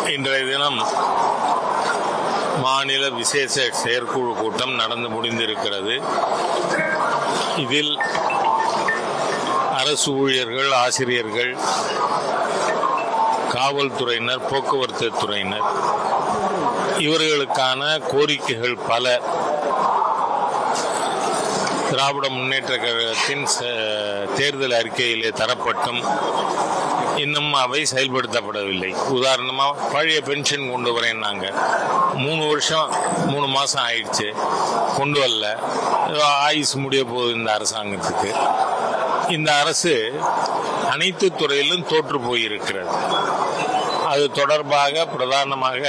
இன்றைய தினம் மாநில விசேஷ செயற்குழு கூட்டம் நடந்து முடிந்திருக்கிறது இதில் அரசு ஊழியர்கள் ஆசிரியர்கள் காவல்துறையினர் போக்குவரத்து துறையினர் இவர்களுக்கான கோரிக்கைகள் பல திராவிட முன்னேற்ற கழகத்தின் ச- தேர்தல் அறிக்கையிலே தரப்பட்டும் இன்னும் அவை செயல்படுத்தப்படவில்லை உதாரணமா பழைய பென்ஷன் கொண்டு வரேன் நாங்க மூணு வருஷம் மூணு மாசம் ஆயிடுச்சு கொண்டு வரல ஏதோ ஆயுஸ் முடிய போகுது இந்த அரசாங்கத்துக்கு இந்த அரசு அனைத்து துறையிலும் தோற்று போயிருக்கிறது அது தொடர்பாக பிரதானமாக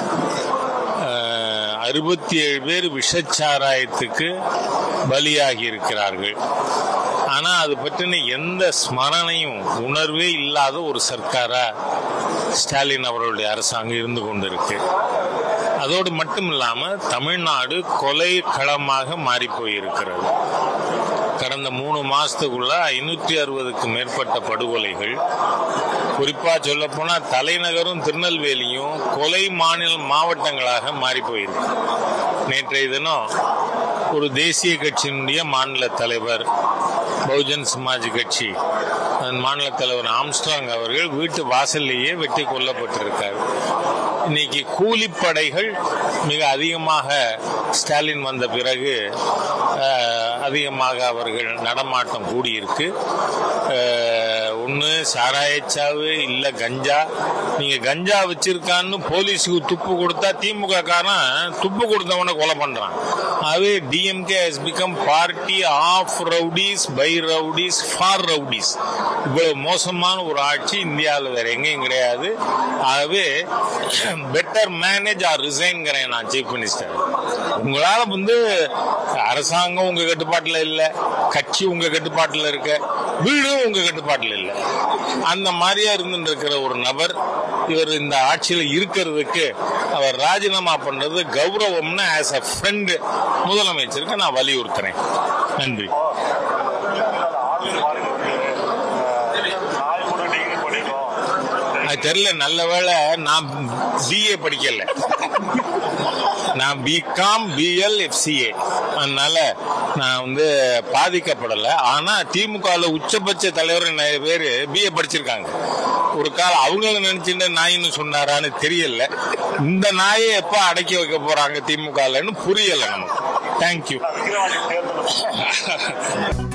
அறுபத்தி ஏழு பேர் விஷச்சாராயத்துக்கு பலியாகி இருக்கிறார்கள் ஆனா அது பற்றின எந்த ஸ்மரணையும் உணர்வே இல்லாத ஒரு சர்க்காரா ஸ்டாலின் அவர்களுடைய அரசாங்கம் இருந்து கொண்டிருக்கு அதோடு மட்டும் இல்லாம தமிழ்நாடு கொலை களமாக மாறி போயிருக்கிறது கடந்த மூணு மாசத்துக்குள்ள ஐநூற்றி அறுபதுக்கு மேற்பட்ட படுகொலைகள் குறிப்பா சொல்ல போனா தலைநகரும் திருநெல்வேலியும் கொலை மாநில மாவட்டங்களாக மாறி போயிருக்கு நேற்றைய தினம் ஒரு தேசிய கட்சியினுடைய மாநில தலைவர் பகுஜன் சமாஜ் கட்சி அதன் மாநில தலைவர் ஆம்ஸ்ட்ராங் அவர்கள் வீட்டு வாசல்லையே வெட்டி கொல்லப்பட்டிருக்கார் இன்னைக்கு கூலிப்படைகள் மிக அதிகமாக ஸ்டாலின் வந்த பிறகு அஹ், அதிகமாக அவர்கள் நடமாட்டம் கூடியிருக்கு ஒன்று சாராயச்சாவு இல்லை கஞ்சா நீங்க கஞ்சா வச்சிருக்கான்னு போலீஸுக்கு துப்பு கொடுத்தா திமுக காரன் துப்பு கொடுத்தவனை கொலை பண்றான் அது DMK has become party of rowdies by rowdies for rowdies இவ்வளவு மோசமான ஒரு ஆட்சி இந்தியாவில் வேற எங்கேயும் கிடையாது ஆகவே பெட்டர் மேனேஜ் ஆர் ரிசைன்கிறேன் நான் சீஃப் மினிஸ்டர் உங்களால வந்து அரசாங்கம் உங்க கட்டுப்பாட்டில் இல்ல கட்சி உங்க கட்டுப்பாட்டில் இருக்க வீடும் உங்க கட்டுப்பாட்டில் இல்ல அந்த மாதிரியா இருந்துட்டு இருக்கிற ஒரு நபர் இவர் இந்த ஆட்சியில் இருக்கிறதுக்கு அவர் ராஜினாமா பண்றது கௌரவம்னு ஆஸ் அ ஃப்ரெண்டு முதலமைச்சருக்கு நான் வலியுறுத்துறேன் நன்றி அது தெரியல நல்ல வேளை நான் பிஏ படிக்கல நான் பிகாம் பிஎல் எஃப்சிஏ அதனால நான் வந்து பாதிக்கப்படலை ஆனா திமுகவில் உச்சபட்ச தலைவர் நிறைய பேர் பிஏ படிச்சிருக்காங்க ஒரு காலம் அவங்கள நினைச்சுட்டு நாயின்னு சொன்னாரான்னு தெரியல இந்த நாயை எப்ப அடக்கி வைக்க போறாங்க திமுகலன்னு புரியல நமக்கு தேங்க்யூ